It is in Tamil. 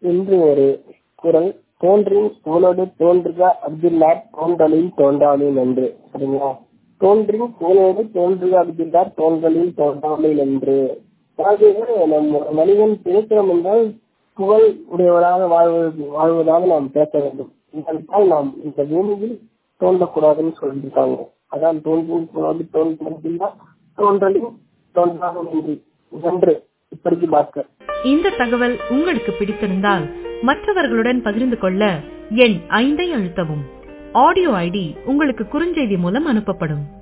இன்று ஒரு குரல் தோன்றின் புகழோடு தோன்றுக அப்துல்லா தோன்றலில் தோன்றாலில் என்று சரிங்களா தோன்றின் புகழோடு தோன்றுக அப்துல்லா தோன்றலில் தோன்றாலில் என்று அதாவது நம் ஒரு மனிதன் பேசுகிறோம் என்றால் புகழ் உடையவராக வாழ்வது வாழ்வதாக நாம் பேச வேண்டும் இதனால் நாம் இந்த பூமியில் தோன்றக்கூடாதுன்னு சொல்லியிருக்காங்க அதான் தோன்றின் புகழோடு தோன்றலில்லா தோன்றலில் தோன்றாலும் என்று நன்று இப்படிக்கு பாஸ்கர் இந்த தகவல் உங்களுக்கு பிடித்திருந்தால் மற்றவர்களுடன் பகிர்ந்து கொள்ள எண் ஐந்தை அழுத்தவும் ஆடியோ ஐடி உங்களுக்கு குறுஞ்செய்தி மூலம் அனுப்பப்படும்